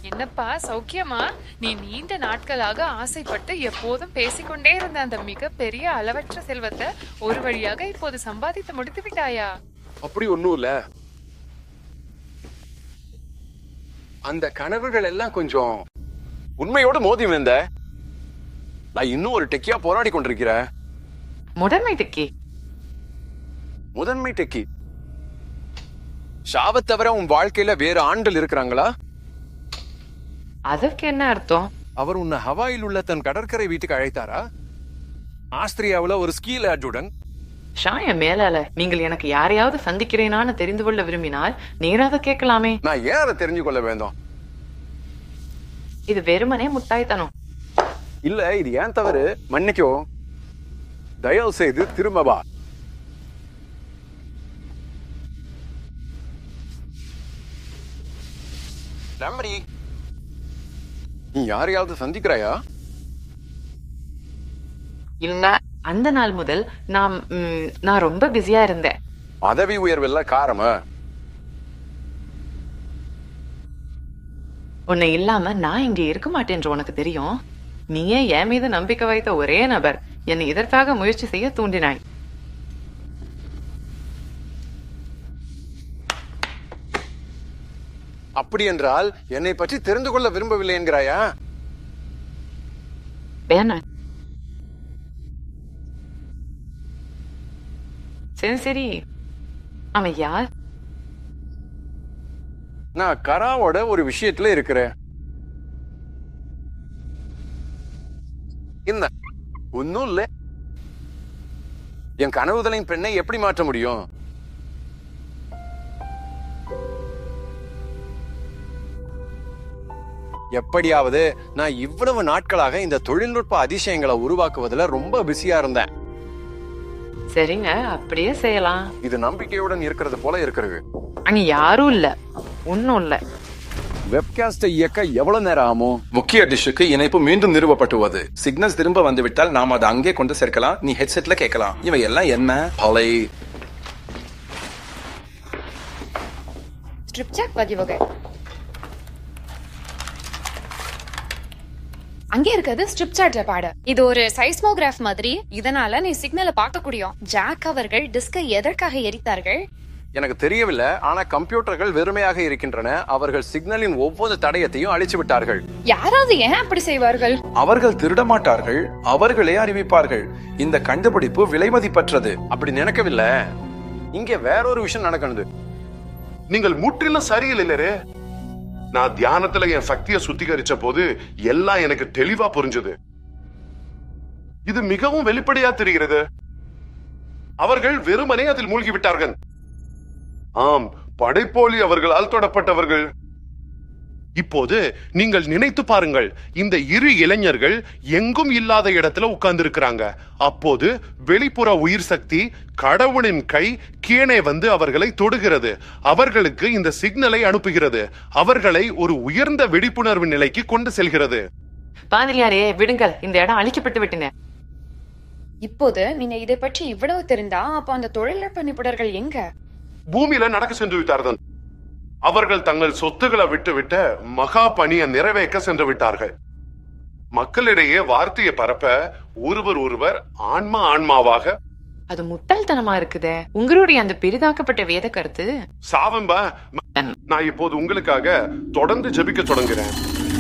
என்னப்பா சௌக்கியமா நீ நீண்ட நாட்களாக ஆசைப்பட்டு எப்போதும் பேசிக்கொண்டே இருந்த அந்த மிக பெரிய அளவற்ற செல்வத்தை ஒரு வழியாக இப்போது சம்பாதித்து முடித்து விட்டாயா அப்படி ஒண்ணும் இல்ல அந்த கனவுகள் எல்லாம் கொஞ்சம் உண்மையோட மோதி வந்த நான் இன்னும் ஒரு டெக்கியா போராடி கொண்டிருக்கிறேன் முதன்மை திக்கி முதன்மை டெக்கி ஷாவை தவிர உன் வாழ்க்கையில வேற ஆண்கள் இருக்கிறாங்களா அதற்கு என்ன அர்த்தம் அவர் உன்னை ஹவாயில் உள்ள தன் கடற்கரை வீட்டுக்கு அழைத்தாரா ஆஸ்திரியாவுல ஒரு ஸ்கீ லேட்டுடன் ஷாய மேலால நீங்கள் எனக்கு யாரையாவது சந்திக்கிறேனான்னு தெரிந்து கொள்ள விரும்பினால் நேராக கேட்கலாமே நான் ஏன் அதை தெரிஞ்சு கொள்ள வேண்டும் இது வெறுமனே முட்டாய்த்தனம் இல்ல இது ஏன் தவறு மன்னிக்கோ தயவு செய்து திரும்ப வா ரமணி நீ யாரையாவது சந்திக்கிறாயா இல்ல அந்த நாள் முதல் நான் ம், நான் ரொம்ப பிஸியா இருந்தேன் பதவி உயர்வில்ல காரமா உன்னை இல்லாம நான் இங்க இருக்க மாட்டேன்று உனக்கு தெரியும் நீயே என் மீது நம்பிக்கை வைத்த ஒரே நபர் என்னை இதற்காக முயற்சி செய்ய தூண்டினாய் அப்படி என்றால் என்னை பற்றி தெரிந்து கொள்ள விரும்பவில்லை என்கிறாயா வேணாம் சரி சரி அவன் யார் நான் கராவோட ஒரு விஷயத்துல இருக்கிறேன் என்ன ஒன்னும் இல்ல என் கனவுதலின் பெண்ணை எப்படி மாற்ற முடியும் எப்படியாவது நான் இவ்வளவு நாட்களாக இந்த தொழில்நுட்ப அதிசயங்களை உருவாக்குவதுல ரொம்ப பிஸியா இருந்தேன் சரிங்க அப்படியே செய்யலாம் இது நம்பிக்கையுடன் இருக்கிறது போல இருக்கிறது அங்க யாரும் இல்ல ஒன்னும் இல்ல வெப்காஸ்டை இயக்க எவ்வளவு நேரம் ஆகும் முக்கிய டிஷ்ஷுக்கு இணைப்பு மீண்டும் நிறுவப்பட்டுள்ளது சிக்னல்ஸ் திரும்ப வந்துவிட்டால் நாம் அதை அங்கே கொண்டு சேர்க்கலாம் நீ ஹெட்செட்ல கேட்கலாம் இவை எல்லாம் என்ன பலை ஸ்ட்ரிப்சாக் பதிவகை அங்கே இருக்கிறது ஸ்ட்ரிப் சார்ட் பாடு இது ஒரு சைஸ்மோகிராஃப் மாதிரி இதனால நீ சிக்னலை பார்க்க முடியும் ஜாக் அவர்கள் டிஸ்கை எதற்காக எரித்தார்கள் எனக்கு தெரியவில்லை ஆனா கம்ப்யூட்டர்கள் வெறுமையாக இருக்கின்றன அவர்கள் சிக்னலின் ஒவ்வொரு தடயத்தையும் அழிச்சு விட்டார்கள் யாராவது ஏன் அப்படி செய்வார்கள் அவர்கள் திருட மாட்டார்கள் அவர்களே அறிவிப்பார்கள் இந்த கண்டுபிடிப்பு விலைமதிப்பற்றது அப்படி நினைக்கவில்லை இங்க வேறொரு விஷயம் நடக்கணுது நீங்கள் முற்றிலும் சரியில்லை நான் தியானத்துல என் சக்தியை சுத்திகரிச்ச போது எல்லாம் எனக்கு தெளிவா புரிஞ்சது இது மிகவும் வெளிப்படையா தெரிகிறது அவர்கள் வெறுமனே அதில் மூழ்கி விட்டார்கள் ஆம் படைப்போலி அவர்களால் தொடப்பட்டவர்கள் இப்போது நீங்கள் நினைத்து பாருங்கள் இந்த இரு இளைஞர்கள் எங்கும் இல்லாத இடத்துல உட்கார்ந்து இருக்கிறாங்க அப்போது வெளிப்புற உயிர் சக்தி கடவுளின் கை கீழே வந்து அவர்களை தொடுகிறது அவர்களுக்கு இந்த சிக்னலை அனுப்புகிறது அவர்களை ஒரு உயர்ந்த விழிப்புணர்வு நிலைக்கு கொண்டு செல்கிறது பாதிரியாரே விடுங்கள் இந்த இடம் அழிக்கப்பட்டு விட்டன இப்போது நீங்க இதை பற்றி இவ்வளவு தெரிந்தா அப்ப அந்த தொழில்நுட்ப நிபுணர்கள் எங்க பூமியில நடக்க சென்று விட்டார்கள் அவர்கள் தங்கள் சொத்துக்களை விட்டு விட்ட மகா பணியை நிறைவேற்ற சென்று விட்டார்கள் மக்களிடையே வார்த்தையை பரப்ப ஒருவர் ஒருவர் ஆன்மா ஆன்மாவாக அது முட்டாள்தனமா இருக்குதே உங்களுடைய அந்த பெரிதாக்கப்பட்ட வேத கருத்து சாவம்பா நான் இப்போது உங்களுக்காக தொடர்ந்து ஜெபிக்க தொடங்குறேன்